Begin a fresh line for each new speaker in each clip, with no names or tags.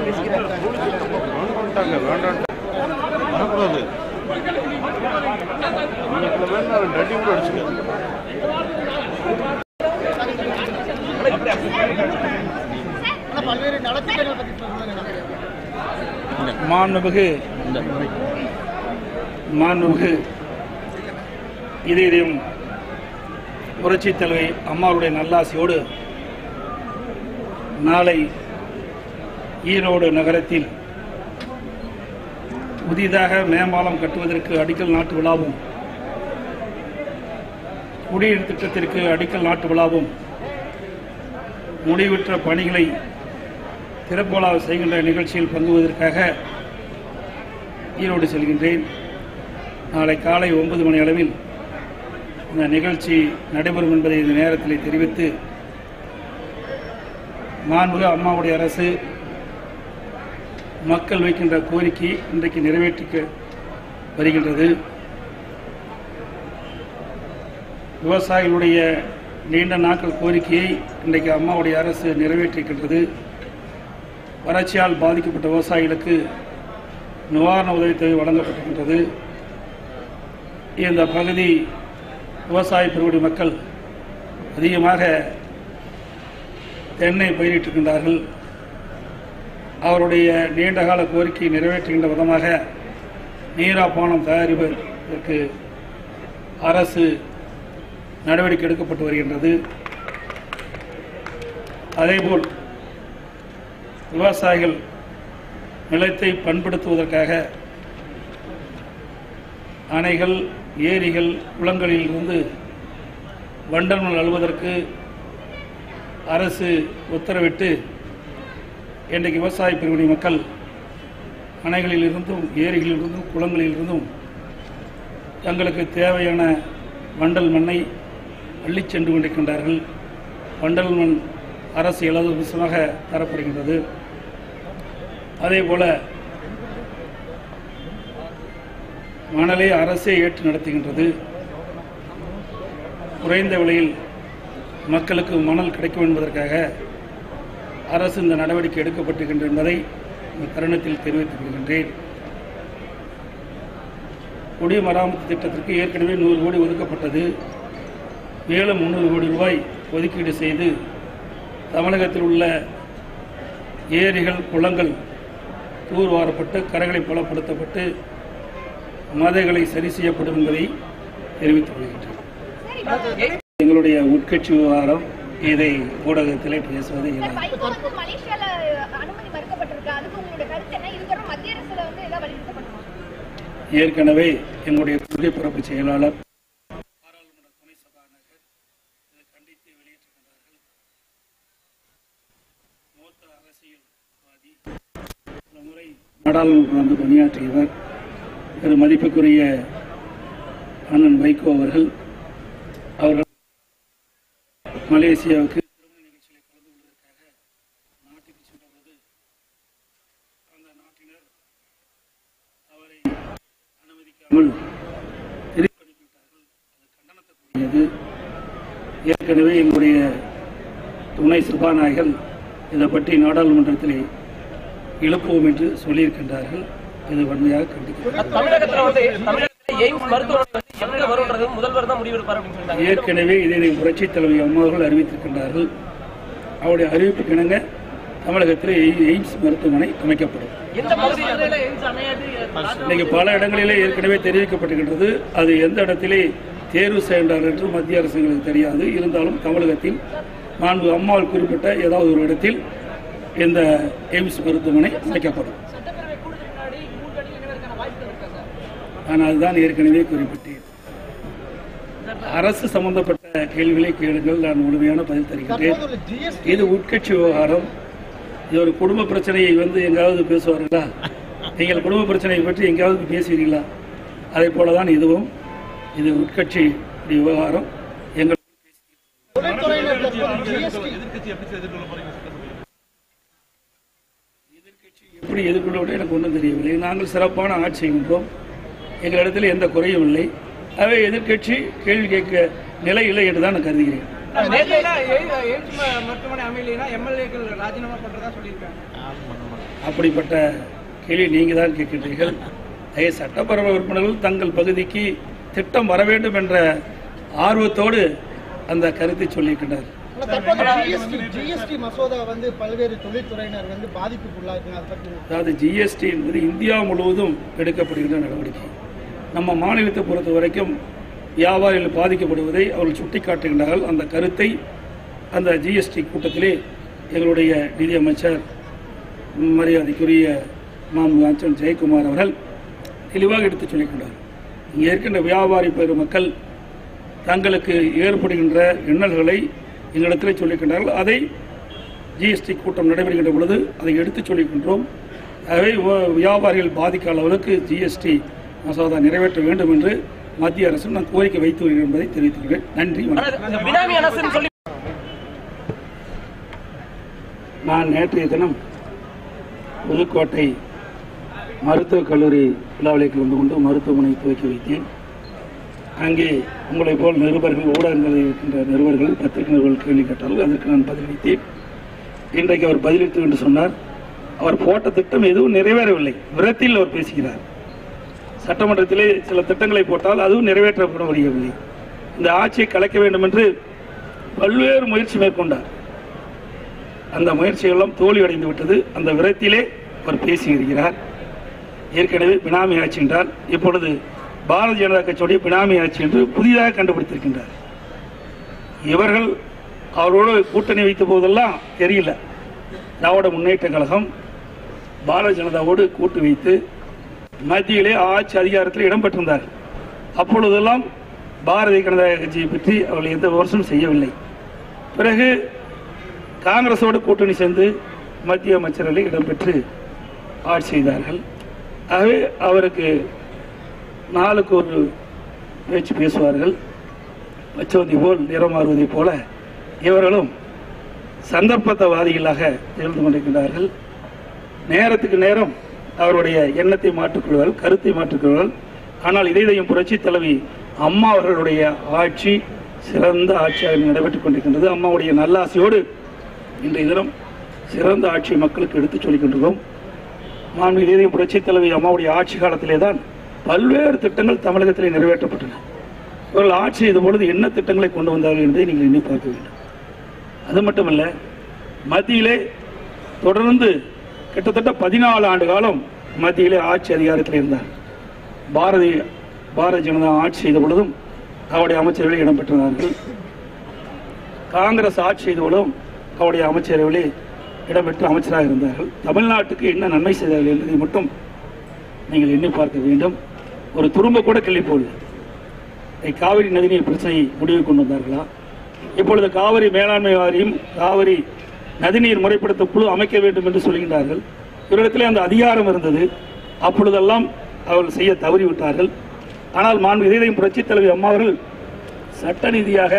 வேண்டாங்க வேண்டாம் வரக்கூடாது நீங்கள் வேணா ரெண்டு அடி கூட அடிச்சுக்க
பல்வேறு நலத்திட்டங்கள் பற்றி சொல்லுங்க
மாண்புமிகு மாண்புமிகு இதயம் புரட்சித் தலைவி அம்மாவுடைய நல்லாசியோடு நாளை ஈரோடு நகரத்தில் புதிதாக மேம்பாலம் கட்டுவதற்கு அடிக்கல் நாட்டு விழாவும் குடிநீர் திட்டத்திற்கு அடிக்கல் நாட்டு விழாவும் முடிவுற்ற பணிகளை திறப்புலா செய்கின்ற நிகழ்ச்சியில் பங்குவதற்காக ஈரோடு செல்கின்றேன் நாளை காலை ஒன்பது மணி அளவில் இந்த நிகழ்ச்சி நடைபெறும் என்பதை இந்த நேரத்தில் தெரிவித்து மாண்புக அம்மாவுடைய அரசு மக்கள் வைக்கின்ற கோரிக்கை இன்றைக்கு நிறைவேற்றிக்க வருகின்றது விவசாயிகளுடைய நீண்ட நாட்கள் கோரிக்கையை இன்றைக்கு அம்மாவுடைய அரசு நிறைவேற்றிருக்கின்றது வறட்சியால் பாதிக்கப்பட்ட விவசாயிகளுக்கு நிவாரண உதவித்தொகை வழங்கப்பட்டிருக்கின்றது இந்த பகுதி விவசாய பெருங்குடி மக்கள் அதிகமாக தென்னை பயிரிட்டிருக்கின்றார்கள் அவருடைய நீண்டகால கோரிக்கையை நிறைவேற்றுகின்ற விதமாக நீராப்பானம் தயாரிப்பதற்கு அரசு நடவடிக்கை எடுக்கப்பட்டு வருகின்றது அதேபோல் விவசாயிகள் நிலத்தை பண்படுத்துவதற்காக அணைகள் ஏரிகள் குளங்களில் இருந்து வண்டல் மணல் அழுவதற்கு அரசு உத்தரவிட்டு இன்றைக்கு விவசாய பிரிவினை மக்கள் அணைகளில் இருந்தும் ஏரிகளில் இருந்தும் குளங்களில் இருந்தும் தங்களுக்கு தேவையான வண்டல் மண்ணை அள்ளிச் சென்று கொண்டிருக்கின்றார்கள் வண்டல் மண் அரசு இலவசமாக தரப்படுகின்றது அதே போல மணலை அரசே ஏற்று நடத்துகின்றது குறைந்த விலையில் மக்களுக்கு மணல் கிடைக்கும் என்பதற்காக அரசு இந்த நடவடிக்கை எடுக்கப்பட்டிருக்கின்ற என்பதை இந்த தருணத்தில் தெரிவித்துக் கொள்கின்றேன் குடிமராமத்து திட்டத்திற்கு ஏற்கனவே நூறு கோடி ஒதுக்கப்பட்டது மேலும் முந்நூறு கோடி ரூபாய் ஒதுக்கீடு செய்து தமிழகத்தில் உள்ள ஏரிகள் குளங்கள் தூர்வாரப்பட்டு கரைகளை பலப்படுத்தப்பட்டு மதைகளை சரி செய்யப்படும் என்பதை தெரிவித்துக் கொள்கின்றேன் எங்களுடைய உட்கட்சி விவகாரம் இதை ஊடகத்திலே பேசுவது
சார்
இயலாது
வைகோ வந்து மலேசியால அனுமதி மறுக்கப்பட்டிருக்கு அதுக்கு உங்களுடைய கருத்து என்ன இது தொடர்ந்து மத்திய அரசுல வந்து ஏதாவது வலியுறுத்தப்படுமா
ஏற்கனவே எங்களுடைய கொள்கை பரப்பு செயலாளர் பாராளுமன்ற துணை சபாநாயகர் இதை கண்டித்து வெளியிட்டிருக்கிறார்கள் மூத்த அரசியல்வாதி பல முறை நாடாளுமன்றம் வந்து பணியாற்றியவர் திரு மதிப்புக்குரிய அண்ணன் வைகோ அவர்கள் அவர்கள் மலேசியாவுக்கு திருமண நிகழ்ச்சியில் கலந்து கொள்வதற்காக நாட்டுக்கு சென்றபோது அந்த நாட்டினர் அவரை அனுமதிக்காமல் திருப்பி அனுப்பிவிட்டார்கள் அது கண்டனத்துக்குரியது ஏற்கனவே எங்களுடைய துணை சபாநாயகர் இதை பற்றி நாடாளுமன்றத்திலே எழுப்புவோம் என்று சொல்லியிருக்கின்றார்கள் இது வன்மையாக கண்டிக்கிறோம்
தமிழகத்துல வந்து தமிழகத்துல எய்ம்ஸ் மருத்துவமனை வந்து எங்க வரும்ன்றது முதல்வர் தான் முடிவெடுப்பார் அப்படின்னு சொல்லிட்டாங்க
ஏற்கனவே இதை புரட்சித் தலைவி அம்மா அவர்கள் அறிவித்திருக்கின்றார்கள் அவருடைய அறிவிப்புக்கு இணங்க தமிழகத்தில் எய்- எய்ம்ஸ் மருத்துவமனை அமைக்கப்படும்
எந்த பகுதியில்
இன்னைக்கு பல இடங்களிலே ஏற்கனவே தெரிவிக்கப்பட்டிருக்கின்றது அது எந்த இடத்திலே தேர்வு செய்கின்றார் என்று மத்திய அரசுங்களுக்கு தெரியாது இருந்தாலும் தமிழகத்தில் நான்கு அம்மாள் குறிப்பிட்ட ஏதாவது ஒரு இடத்தில் இந்த எய்ம்ஸ் மருத்துவமனை அமைக்கப்படும் நான் அதுதான் ஏற்கனவே குறிப்பிட்டேன் அரசு சம்பந்தப்பட்ட கேள்விகளை கேளுங்கள் நான் முழுமையான பதில் தருகின்றேன்
தற்போது ஜிஎஸ்டி
இது உட்கட்சி விவகாரம் இது ஒரு குடும்ப பிரச்சனையை வந்து எங்காவது பேசுவார்களா நீங்கள் குடும்ப பிரச்சனையை பற்றி எங்காவது பேசுவீர்களா அதே போல தான் இதுவும் இது உட்கட்சி விவகாரம் எங்கள்
தொழில்துறையினர் தற்போது ஜிஎஸ்டி
எப்படி எதிர்கொள்ள எனக்கு ஒன்றும் தெரியவில்லை நாங்கள் சிறப்பான ஆட்சி செய்கின்றோம் எங்களிடத்தில் எந்த குறையும் இல்லை ஆகவே எதிர்க்கட்சி கேள்வி கேட்க நிலை இல்லை என்று தான் நான் கருதுகிறேன்
நேற்றையில எய்- எய்ம்ஸ் ம- மருத்துவமனை அமையலைன்னா எம்எல்ஏக்கள் ராஜினாமா பண்றதா சொல்லியிருக்காங்க
அப்படிப்பட்ட கேள்வி நீங்கள் தான் கேட்கின்றீர்கள் ஐய சட்டப்பேரவை உறுப்பினர்கள் தங்கள் பகுதிக்கு திட்டம் வர வேண்டும் என்ற ஆர்வத்தோடு அந்த கருத்தை சொல்லியிருக்கின்றனர்
ஆனா தற்போது ஜிஎஸ்டி ஜிஎஸ்டி மசோதா வந்து பல்வேறு தொழில்துறையினர் வந்து பாதிப்புக்குள்ளாயிருக்காங்க அதை பற்றி
அதாவது ஜிஎஸ்டி என்பது இந்தியா முழுவதும் எடுக்கப்படுகின்ற நடவடிக்கை நம்ம மாநிலத்தை பொறுத்த வரைக்கும் வியாபாரிகள் பாதிக்கப்படுவதை அவர்கள் சுட்டிக்காட்டுகின்றார்கள் அந்த கருத்தை அந்த ஜிஎஸ்டி கூட்டத்திலே எங்களுடைய நிதியமைச்சர் மரியாதைக்குரிய மாம் ஆச்சன் ஜெயக்குமார் அவர்கள் தெளிவாக எடுத்துச் சொல்லிக்கொண்டார் இங்கே இருக்கின்ற வியாபாரி பெருமக்கள் தங்களுக்கு ஏற்படுகின்ற இன்னல்களை எங்களிடத்தில் சொல்லிக்கின்றார்கள் அதை ஜிஎஸ்டி கூட்டம் நடைபெறுகின்ற பொழுது அதை எடுத்துச் சொல்லிக்கின்றோம் ஆகவே வ- வியாபாரிகள் பாதிக்காத அளவுக்கு ஜிஎஸ்டி மசோதா நிறைவேற்ற வேண்டும் என்று மத்திய அரசு நான் கோரிக்கை வைத்து வருகிறேன் என்பதை தெரிவித்துள்ளேன் நன்றி வணக்கம்
ஆனா, பினாமி அரசுன்னு சொல்லி
நான் நேற்றைய தினம் புதுக்கோட்டை மருத்துவக் கல்லூரி விழாவிலே கலந்து கொண்டு மருத்துவமனை துவக்கி வைத்தேன் அங்கே உங்களைப் போல் நிருபர்கள் ஊடகங்களில் இருக்கின்ற நிருபர்கள் பத்திரிகை நிருபர்கள் கேள்வி கேட்டார்கள் அதற்கு நான் பதிலளித்தேன் இன்றைக்கு அவர் பதிலளித்து என்று சொன்னார் அவர் போட்ட திட்டம் எதுவும் நிறைவேறவில்லை விரத்தில் அவர் பேசுகிறார் சட்டமன்றத்திலே சில திட்டங்களை போட்டால் அதுவும் நிறைவேற்றப்பட முடியவில்லை இந்த ஆட்சியை கலைக்க வேண்டும் என்று பல்வேறு முயற்சி மேற்கொண்டார் அந்த முயற்சியெல்லாம் தோல்வியடைந்து விட்டது அந்த விரத்திலே அவர் பேசி வருகிறார் ஏற்கனவே பினாமி ஆட்சி என்றார் இப்பொழுது பாரதிய ஜனதா கட்சியுடைய பினாமி ஆட்சி என்று புதிதாக கண்டுபிடித்திருக்கின்றார் இவர்கள் அவரோடு கூட்டணி வைத்த போதெல்லாம் தெரியல திராவிட முன்னேற்ற கழகம் பாரதிய ஜனதாவோடு கூட்டு வைத்து மத்தியிலே ஆட்சி அதிகாரத்தில் இடம்பெற்றிருந்தார் அப்பொழுதெல்லாம் பாரதிய ஜனதா கட்சியை பற்றி அவர்கள் எந்த விமர்சனம் செய்யவில்லை பிறகு காங்கிரஸோடு கூட்டணி சேர்ந்து மத்திய அமைச்சர்களில் இடம்பெற்று ஆட்சி செய்தார்கள் ஆகவே அவருக்கு நாளுக்கு ஒரு பேச்சு பேசுவார்கள் பச்சோந்தி போல் நிறம் மாறுவதைப் போல இவர்களும் சந்தர்ப்பத்தவாதிகளாக இருந்து கொண்டிருக்கிறார்கள் நேரத்துக்கு நேரம் அவருடைய எண்ணத்தை மாற்றிக்கொள்வார்கள் கருத்தை மாற்றிக்கொள்வார்கள் ஆனால் இதயம் புரட்சி தலைவி அம்மா அவர்களுடைய ஆட்சி சிறந்த ஆட்சியாக நடைபெற்றுக் கொண்டிருக்கின்றது அம்மாவுடைய நல்லாசையோடு இன்றைய தினம் சிறந்த ஆட்சி மக்களுக்கு எடுத்துச் சொல்லிக் கொண்டிருக்கிறோம் மாண்பு இதயம் புரட்சி தலைவி அம்மாவுடைய ஆட்சி காலத்திலே தான் பல்வேறு திட்டங்கள் தமிழகத்திலே நிறைவேற்றப்பட்டன இவர்கள் ஆட்சி செய்த பொழுது என்ன திட்டங்களை கொண்டு வந்தார்கள் என்பதை நீங்கள் எண்ணி பார்க்க வேண்டும் அது மட்டுமல்ல மத்தியிலே தொடர்ந்து கிட்டத்தட்ட பதினாலு ஆண்டு காலம் மத்தியிலே ஆட்சி அதிகாரத்தில் இருந்தார் பாரதிய பாரதிய ஜனதா ஆட்சி செய்த பொழுதும் அவருடைய அமைச்சர்களில் இடம்பெற்றிருந்தார்கள் காங்கிரஸ் ஆட்சி செய்த பொழுதும் அவருடைய அமைச்சரவையிலே இடம்பெற்று அமைச்சராக இருந்தார்கள் தமிழ்நாட்டுக்கு என்ன நன்மை செய்தார்கள் என்பதை மட்டும் நீங்கள் எண்ணி பார்க்க வேண்டும் ஒரு துரும்ப கூட கிள்ளி போடல இதை காவிரி நதிநீர் பிரச்சனையை முடிவுக்கு கொண்டு வந்தார்களா இப்பொழுது காவிரி மேலாண்மை வாரியம் காவிரி நதிநீர் முறைப்படுத்த குழு அமைக்க வேண்டும் என்று சொல்கின்றார்கள் இவரிடத்திலே அந்த அதிகாரம் இருந்தது அப்பொழுதெல்லாம் அவர்கள் செய்ய தவறிவிட்டார்கள் ஆனால் மாண்பு இதயம் புரட்சித் தலைவி அம்மா அவர்கள் சட்ட ரீதியாக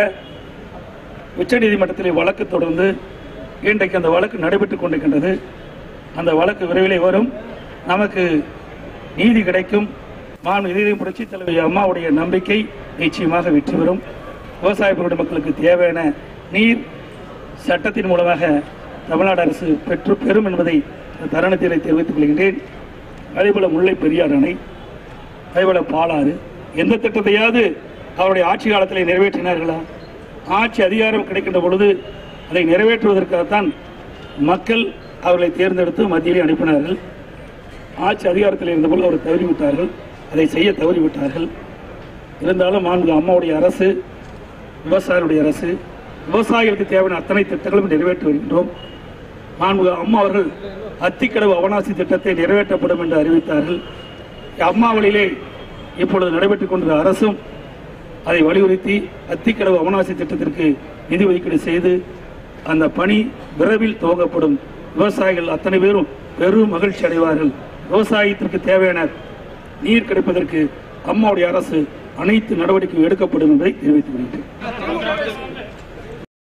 உச்சநீதிமன்றத்திலே வழக்கு தொடர்ந்து இன்றைக்கு அந்த வழக்கு நடைபெற்றுக் கொண்டிருக்கின்றது அந்த வழக்கு விரைவிலே வரும் நமக்கு நீதி கிடைக்கும் மாண்பு இதயம் புரட்சித் தலைவி அம்மாவுடைய நம்பிக்கை நிச்சயமாக வெற்றி பெறும் விவசாய பொருள் மக்களுக்கு தேவையான நீர் சட்டத்தின் மூலமாக தமிழ்நாடு அரசு பெற்று பெறும் என்பதை இந்த தருணத்திலே தெரிவித்துக் கொள்கின்றேன் அதேபோல முல்லை பெரியார் அணை அதேபோல பாலாறு எந்த திட்டத்தையாவது அவருடைய ஆட்சி காலத்தில் நிறைவேற்றினார்களா ஆட்சி அதிகாரம் கிடைக்கின்ற பொழுது அதை நிறைவேற்றுவதற்காகத்தான் மக்கள் அவர்களை தேர்ந்தெடுத்து மத்தியிலே அனுப்பினார்கள் ஆட்சி அதிகாரத்தில் இருந்தபோது அவர் தவறிவிட்டார்கள் அதை செய்ய தவறிவிட்டார்கள் இருந்தாலும் மாண்பு அம்மாவுடைய அரசு விவசாயிகளுடைய அரசு விவசாயிகளுக்கு தேவையான அத்தனை திட்டங்களும் நிறைவேற்றி வருகின்றோம் மாண்பு அம்மா அவர்கள் அத்திக்கடவு அவனாசி திட்டத்தை நிறைவேற்றப்படும் என்று அறிவித்தார்கள் அம்மா வழியிலே இப்பொழுது நடைபெற்றுக் கொண்டிருந்த அரசும் அதை வலியுறுத்தி அத்திக்கடவு அவனாசி திட்டத்திற்கு நிதி ஒதுக்கீடு செய்து அந்த பணி விரைவில் துவங்கப்படும் விவசாயிகள் அத்தனை பேரும் பெரும் மகிழ்ச்சி அடைவார்கள் விவசாயத்திற்கு தேவையான நீர் கிடைப்பதற்கு அம்மாவுடைய அரசு அனைத்து நடவடிக்கையும் எடுக்கப்படும் என்பதை தெரிவித்துக் கொள்கிறேன்